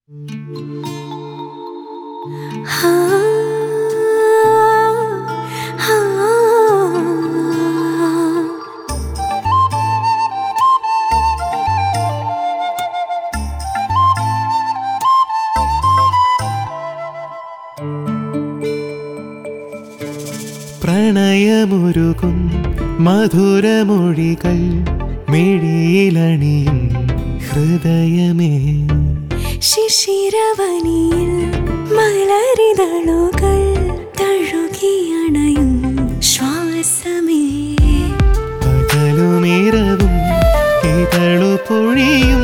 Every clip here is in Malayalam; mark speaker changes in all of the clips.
Speaker 1: പ്രണയമുരുകും മധുരമൊഴികൾ മിഴിയിലണിയും ഹൃദയമേ
Speaker 2: ശിശിരവനിയിൽ മലരിതളുകൾ തഴുകിയണയും ശ്വാസമേ
Speaker 1: പകലുമിരവും ഇതളു പൊഴിയും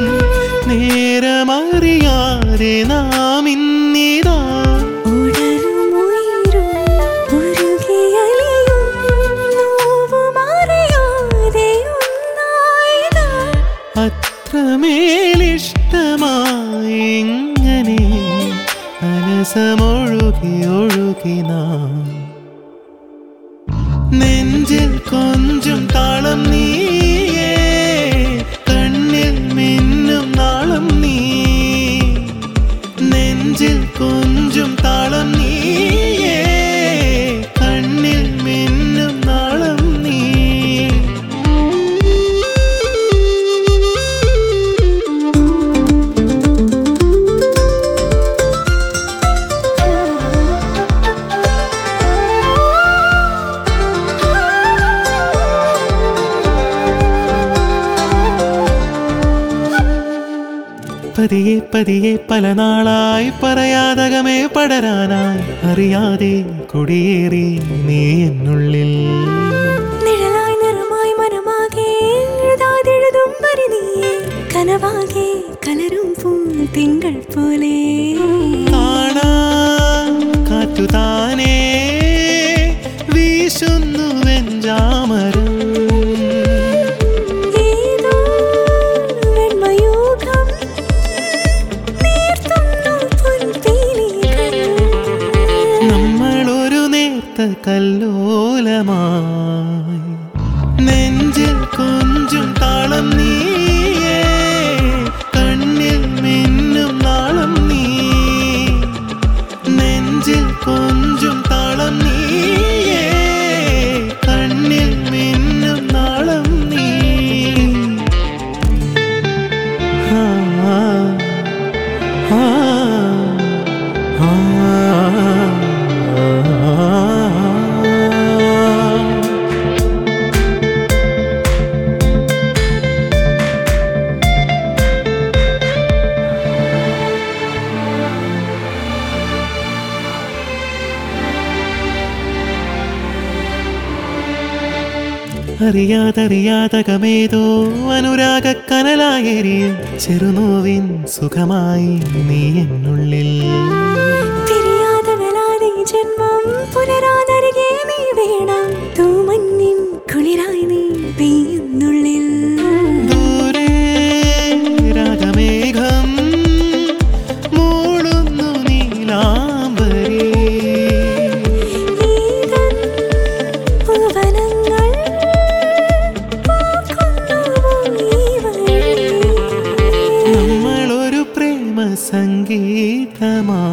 Speaker 1: നേരമറിയാതെ നാം ഇന്നിതാ
Speaker 2: ഉടലും ഉയരും ഉരുകിയലിയും നോവുമറിയാതെ ഒന്നായതാ
Speaker 1: അത്രമേലിഷ്ടമായി ഇങ്ങനെ മനസമൊഴുകി ഒഴുകി നാം നെഞ്ചിൽ കൊഞ്ചും താളം നീയേ കണ്ണിൽ മിന്നും നാളം നീ നെഞ്ചിൽ കൊഞ്ചും താളം നീയേ കണ്ണിൽ മിന്നും നാളം നീ പതിയെ പതിയെ പല നാളായി പറയാതകമേ പടരാനായി അറിയാതെ കുടിയേറി നീ എന്നുള്ളിൽ
Speaker 2: നിഴലായി നിറമായി മനമാകെ എഴുതാതെഴുതും പരിധിയെ കനവാകെ കലരും പൂ തിങ്കൾ പോലെ
Speaker 1: കാണാൻ കാറ്റു താനേ വീശുന്നു വെഞ്ചാമരം
Speaker 2: ഏതോ വെണ്മയൂഖം നീർത്തുന്നു പൊൻപീലികൾ.
Speaker 1: നമ്മളൊരു നേർത്ത കല്ലോലമായി നെഞ്ചിൽ കൊഞ്ചും താളം നീയേ കണ്ണിൽ മിന്നും നാളം നീ നെഞ്ചിൽ കൊഞ്ചും താളം നീയേ കണ്ണിൽ മിന്നും നാളം നീ ആ ആ ആ ആ അറിയാതറിയാതകമേതോ അനുരാഗ കനലായെരിയും ചെറുനോവിൻ സുഖമായി നീ എന്നുള്ളിൽ
Speaker 2: പിരിയാതെ വരാതെ ഈ ജന്മം പുനരാതരികെ നീ വേണം തൂമഞ്ഞിൻ കുളിരായി നീ പെയ്യുന്നുള്ളിൽ
Speaker 1: ദൂരെ രാഗമേഘം മൂടുന്നു നീലാംബരി
Speaker 2: ഈതൻ പൂവനങ്ങൾ പൂക്കുന്നു ഈ വഴി.
Speaker 1: നമ്മളൊരു പ്രേമ സംഗീതമാ